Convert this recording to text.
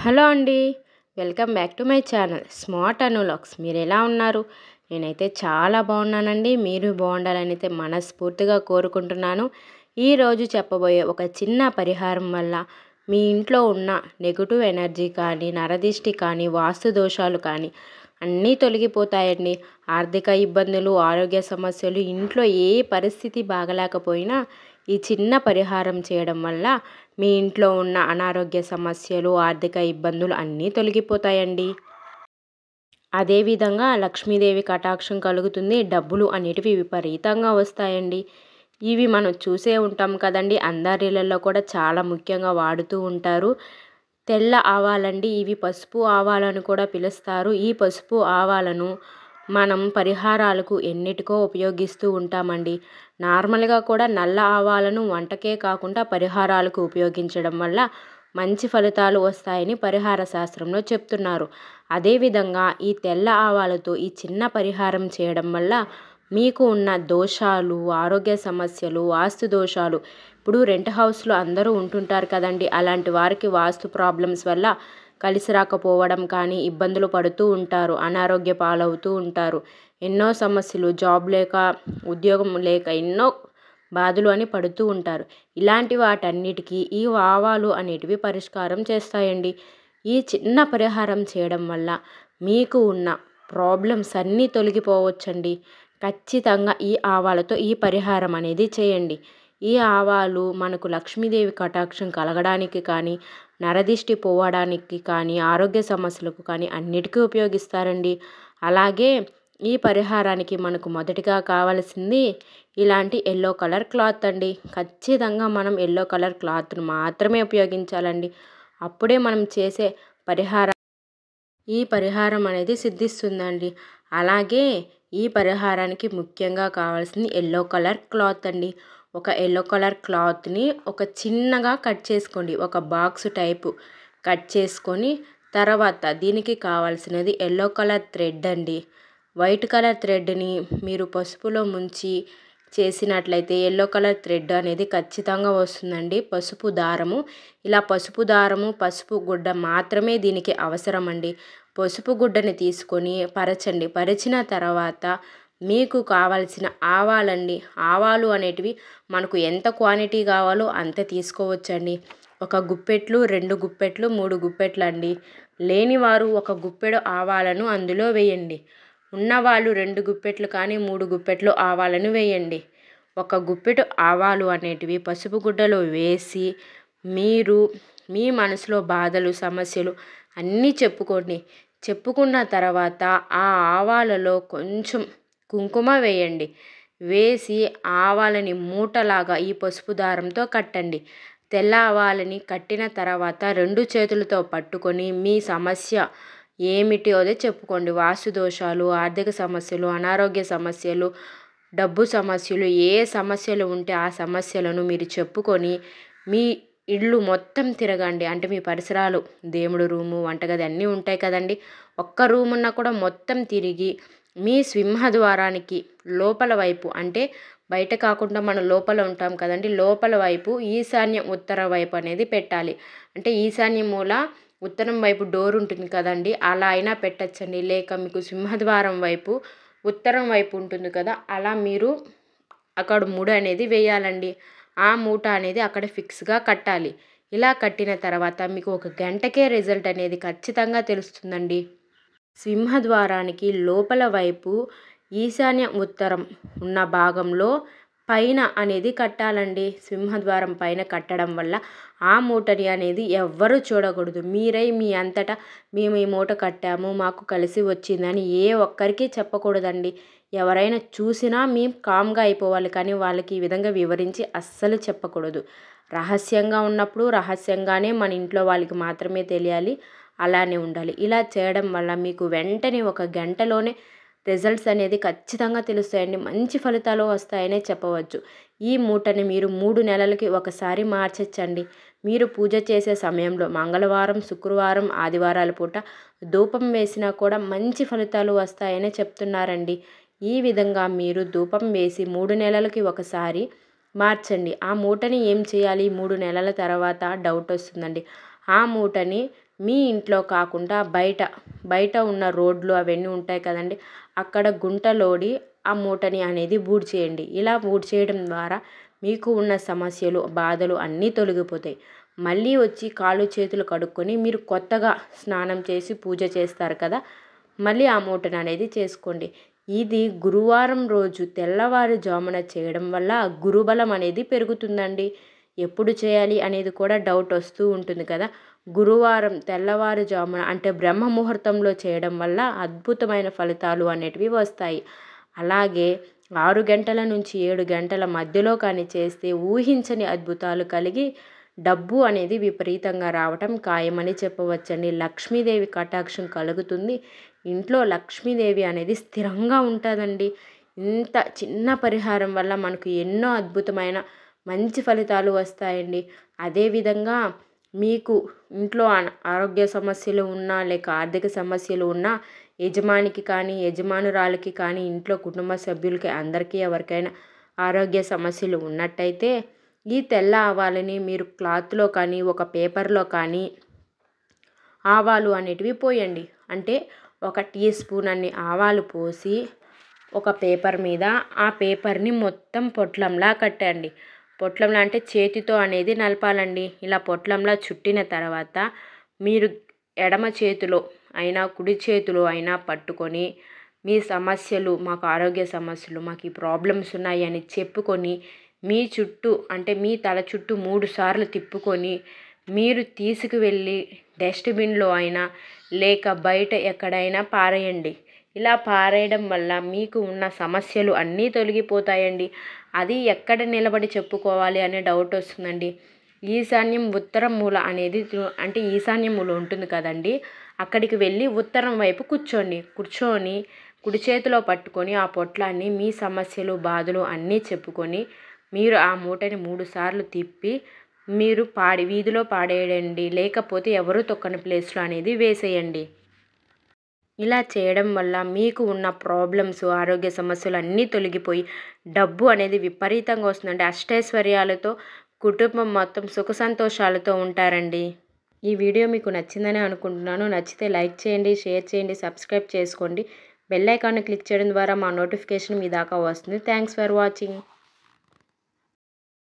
hello అండి welcome back to my channel smart అనులాక్స్ మీరు ఎలా ఉన్నారు నేనైతే చాలా బాగున్నానండి మీరు బాగుండాలని అయితే మనస్ఫూర్తిగా కోరుకుంటున్నాను ఈరోజు చెప్పబోయే ఒక చిన్న పరిహారం వల్ల మీ ఇంట్లో ఉన్న నెగిటివ్ ఎనర్జీ కానీ నరదిష్టి కానీ వాస్తు దోషాలు కానీ అన్నీ తొలగిపోతాయండి ఆర్థిక ఇబ్బందులు ఆరోగ్య సమస్యలు ఇంట్లో ఏ పరిస్థితి బాగలేకపోయినా ఈ చిన్న పరిహారం చేయడం వల్ల మీ ఇంట్లో ఉన్న అనారోగ్య సమస్యలు ఆర్థిక ఇబ్బందులు అన్నీ తొలగిపోతాయండి అదేవిధంగా లక్ష్మీదేవి కటాక్షం కలుగుతుంది డబ్బులు అనేటివి విపరీతంగా వస్తాయండి ఇవి మనం చూసే ఉంటాం కదండి అందరిళ్ళల్లో కూడా చాలా ముఖ్యంగా వాడుతూ ఉంటారు తెల్ల ఆవాలండి ఇవి పసుపు ఆవాలను కూడా పిలుస్తారు ఈ పసుపు ఆవాలను మనం పరిహారాలకు ఎన్నిటికో ఉపయోగిస్తూ ఉంటామండి నార్మల్గా కూడా నల్ల ఆవాలను వంటకే కాకుండా పరిహారాలకు ఉపయోగించడం వల్ల మంచి ఫలితాలు వస్తాయని పరిహార శాస్త్రంలో చెప్తున్నారు అదేవిధంగా ఈ తెల్ల ఆవాలతో ఈ చిన్న పరిహారం చేయడం వల్ల మీకు ఉన్న దోషాలు ఆరోగ్య సమస్యలు వాస్తు దోషాలు ఇప్పుడు రెంట్ హౌస్లో అందరూ ఉంటుంటారు కదండి అలాంటి వారికి వాస్తు ప్రాబ్లమ్స్ వల్ల కలిసి రాకపోవడం కానీ ఇబ్బందులు పడుతూ ఉంటారు అనారోగ్య పాలవుతూ ఉంటారు ఎన్నో సమస్యలు జాబ్ లేక ఉద్యోగం లేక ఎన్నో బాధలు అని పడుతూ ఉంటారు ఇలాంటి వాటన్నిటికీ ఈ ఆవాలు అనేటివి పరిష్కారం చేస్తాయండి ఈ చిన్న పరిహారం చేయడం వల్ల మీకు ఉన్న ప్రాబ్లమ్స్ అన్నీ తొలగిపోవచ్చండి ఖచ్చితంగా ఈ ఆవాలతో ఈ పరిహారం అనేది చేయండి ఈ ఆవాలు మనకు లక్ష్మీదేవి కటాక్షం కలగడానికి కానీ నరదిష్టి పోవడానికి కానీ ఆరోగ్య సమస్యలకు కానీ అన్నిటికీ ఉపయోగిస్తారండి అలాగే ఈ పరిహారానికి మనకు మొదటిగా కావాల్సింది ఇలాంటి ఎల్లో కలర్ క్లాత్ అండి ఖచ్చితంగా మనం ఎల్లో కలర్ క్లాత్ను మాత్రమే ఉపయోగించాలండి అప్పుడే మనం చేసే పరిహారం ఈ పరిహారం అనేది సిద్ధిస్తుందండి అలాగే ఈ పరిహారానికి ముఖ్యంగా కావాల్సింది ఎల్లో కలర్ క్లాత్ అండి ఒక ఎల్లో కలర్ క్లాత్ని ఒక చిన్నగా కట్ చేసుకోండి ఒక బాక్స్ టైపు కట్ చేసుకొని తర్వాత దీనికి కావాల్సినది ఎల్లో కలర్ థ్రెడ్ అండి వైట్ కలర్ థ్రెడ్ని మీరు పసుపులో ముంచి చేసినట్లయితే ఎల్లో కలర్ థ్రెడ్ అనేది ఖచ్చితంగా వస్తుందండి పసుపు దారము ఇలా పసుపు దారము పసుపు గుడ్డ మాత్రమే దీనికి అవసరం అండి పసుపు గుడ్డని తీసుకొని పరచండి పరిచిన తర్వాత మీకు కావాల్సిన ఆవాలండి ఆవాలు అనేటివి మనకు ఎంత క్వాంటిటీ కావాలో అంత తీసుకోవచ్చండి ఒక గుప్పెట్లు రెండు గుప్పెట్లు మూడు గుప్పెట్లు అండి లేనివారు ఒక గుప్పెడు ఆవాలను అందులో వేయండి ఉన్నవాళ్ళు రెండు గుప్పెట్లు కానీ మూడు గుప్పెట్లు ఆవాలను వేయండి ఒక గుప్పెటు ఆవాలు అనేటివి పసుపు గుడ్డలో వేసి మీరు మీ మనసులో బాధలు సమస్యలు అన్నీ చెప్పుకోండి చెప్పుకున్న తర్వాత ఆ ఆవాలలో కొంచెం కుంకుమ వేయండి వేసి ఆవాలని మూటలాగా ఈ పసుపు దారంతో కట్టండి తెల్ల ఆవాలని కట్టిన తర్వాత రెండు చేతులతో పట్టుకొని మీ సమస్య ఏమిటి అదే చెప్పుకోండి వాస్తు దోషాలు ఆర్థిక సమస్యలు అనారోగ్య సమస్యలు డబ్బు సమస్యలు ఏ సమస్యలు ఉంటే ఆ సమస్యలను మీరు చెప్పుకొని మీ ఇల్లు మొత్తం తిరగండి అంటే మీ పరిసరాలు దేవుడు రూము వంటగది అన్నీ ఉంటాయి కదండి ఒక్క రూమ్ ఉన్నా కూడా మొత్తం తిరిగి మీ సింహద్వారానికి లోపల వైపు అంటే బయట కాకుండా మనం లోపల ఉంటాం కదండి లోపల వైపు ఈశాన్యం ఉత్తర వైపు అనేది పెట్టాలి అంటే ఈశాన్య మూల ఉత్తరం వైపు డోర్ ఉంటుంది కదండి అలా అయినా పెట్టచ్చండి లేక మీకు సింహద్వారం వైపు ఉత్తరం వైపు ఉంటుంది కదా అలా మీరు అక్కడ మూడు అనేది వేయాలండి ఆ మూట అనేది అక్కడ ఫిక్స్గా కట్టాలి ఇలా కట్టిన తర్వాత మీకు ఒక గంటకే రిజల్ట్ అనేది ఖచ్చితంగా తెలుస్తుందండి సింహద్వారానికి లోపల వైపు ఈశాన్య ఉత్తరం ఉన్న భాగంలో పైన అనేది కట్టాలండి సింహద్వారం పైన కట్టడం వల్ల ఆ మూటని అనేది ఎవ్వరూ చూడకూడదు మీరై మీ అంతటా మేము ఈ మూట కట్టాము మాకు కలిసి వచ్చిందని ఏ ఒక్కరికి చెప్పకూడదండి ఎవరైనా చూసినా మేము కామ్గా అయిపోవాలి కానీ వాళ్ళకి ఈ విధంగా వివరించి అస్సలు చెప్పకూడదు రహస్యంగా ఉన్నప్పుడు రహస్యంగానే మన ఇంట్లో వాళ్ళకి మాత్రమే తెలియాలి అలానే ఉండాలి ఇలా చేయడం వల్ల మీకు వెంటనే ఒక గంటలోనే రిజల్ట్స్ అనేది ఖచ్చితంగా తెలుస్తాయండి మంచి ఫలితాలు వస్తాయనే చెప్పవచ్చు ఈ మూటని మీరు మూడు నెలలకి ఒకసారి మార్చచ్చండి మీరు పూజ చేసే సమయంలో మంగళవారం శుక్రవారం ఆదివారాల పూట ధూపం వేసినా కూడా మంచి ఫలితాలు వస్తాయని చెప్తున్నారండి ఈ విధంగా మీరు ధూపం వేసి మూడు నెలలకి ఒకసారి మార్చండి ఆ మూటని ఏం చేయాలి మూడు నెలల తర్వాత డౌట్ వస్తుందండి ఆ మూటని మీ ఇంట్లో కాకుండా బయట బయట ఉన్న రోడ్లు అవన్నీ ఉంటాయి కదండి అక్కడ గుంటలోడి ఆ మూటని అనేది బూడ్ చేయండి ఇలా బూడ్ చేయడం ద్వారా మీకు ఉన్న సమస్యలు బాధలు అన్నీ తొలగిపోతాయి మళ్ళీ వచ్చి కాళ్ళు చేతులు కడుక్కొని మీరు కొత్తగా స్నానం చేసి పూజ చేస్తారు కదా మళ్ళీ ఆ మూటను అనేది చేసుకోండి ఇది గురువారం రోజు తెల్లవారుజామున చేయడం వల్ల గురుబలం అనేది పెరుగుతుందండి ఎప్పుడు చేయాలి అనేది కూడా డౌట్ వస్తూ ఉంటుంది కదా గురువారం తెల్లవారుజామున అంటే బ్రహ్మ ముహూర్తంలో చేయడం వల్ల అద్భుతమైన ఫలితాలు అనేటివి వస్తాయి అలాగే ఆరు గంటల నుంచి ఏడు గంటల మధ్యలో కానీ చేస్తే ఊహించని అద్భుతాలు కలిగి డబ్బు అనేది విపరీతంగా రావటం ఖాయమని చెప్పవచ్చండి లక్ష్మీదేవి కటాక్షం కలుగుతుంది ఇంట్లో లక్ష్మీదేవి అనేది స్థిరంగా ఉంటుందండి ఇంత చిన్న పరిహారం వల్ల మనకు ఎన్నో అద్భుతమైన మంచి ఫలితాలు వస్తాయండి అదేవిధంగా మీకు ఇంట్లో ఆరోగ్య సమస్యలు ఉన్నా లేక ఆర్థిక సమస్యలు ఉన్నా యజమానికి కానీ యజమానురాలకి కానీ ఇంట్లో కుటుంబ సభ్యులకి అందరికీ ఎవరికైనా ఆరోగ్య సమస్యలు ఉన్నట్టయితే ఈ తెల్ల ఆవాలని మీరు క్లాత్లో కానీ ఒక పేపర్లో కానీ ఆవాలు అనేటివి పోయండి అంటే ఒక టీ స్పూన్ అన్ని ఆవాలు పోసి ఒక పేపర్ మీద ఆ పేపర్ని మొత్తం పొట్లంలా కట్టండి పొట్లంలా అంటే చేతితో అనేది నలపాలండి ఇలా పొట్లంలా చుట్టిన తర్వాత మీరు ఎడమ చేతిలో అయినా కుడి చేతిలో అయినా పట్టుకొని మీ సమస్యలు మాకు ఆరోగ్య సమస్యలు మాకు ఈ ప్రాబ్లమ్స్ ఉన్నాయి అని చెప్పుకొని మీ చుట్టూ అంటే మీ తల చుట్టూ మూడు సార్లు తిప్పుకొని మీరు తీసుకువెళ్ళి డస్ట్బిన్లో అయినా లేక బయట ఎక్కడైనా పారేయండి ఇలా పారేయడం వల్ల మీకు ఉన్న సమస్యలు అన్నీ తొలగిపోతాయండి అది ఎక్కడ నిలబడి చెప్పుకోవాలి అనే డౌట్ వస్తుందండి ఈశాన్యం ఉత్తరం మూల అనేది అంటే ఈశాన్యం మూల ఉంటుంది కదండి అక్కడికి వెళ్ళి ఉత్తరం వైపు కూర్చోండి కూర్చొని కుడి చేతిలో పట్టుకొని ఆ పొట్లాన్ని మీ సమస్యలు బాధలు అన్నీ చెప్పుకొని మీరు ఆ మూటని మూడు సార్లు తిప్పి మీరు పాడి వీధిలో పాడేయండి లేకపోతే ఎవరు తొక్కని ప్లేస్లో అనేది వేసేయండి ఇలా చేయడం వల్ల మీకు ఉన్న ప్రాబ్లమ్స్ ఆరోగ్య సమస్యలు అన్నీ తొలగిపోయి డబ్బు అనేది విపరీతంగా వస్తుందండి అష్టైశ్వర్యాలతో కుటుంబం మొత్తం సుఖ సంతోషాలతో ఉంటారండి ఈ వీడియో మీకు నచ్చిందని అనుకుంటున్నాను నచ్చితే లైక్ చేయండి షేర్ చేయండి సబ్స్క్రైబ్ చేసుకోండి బెల్ ఐకాన్ని క్లిక్ చేయడం ద్వారా మా నోటిఫికేషన్ మీ దాకా వస్తుంది థ్యాంక్స్ ఫర్ వాచింగ్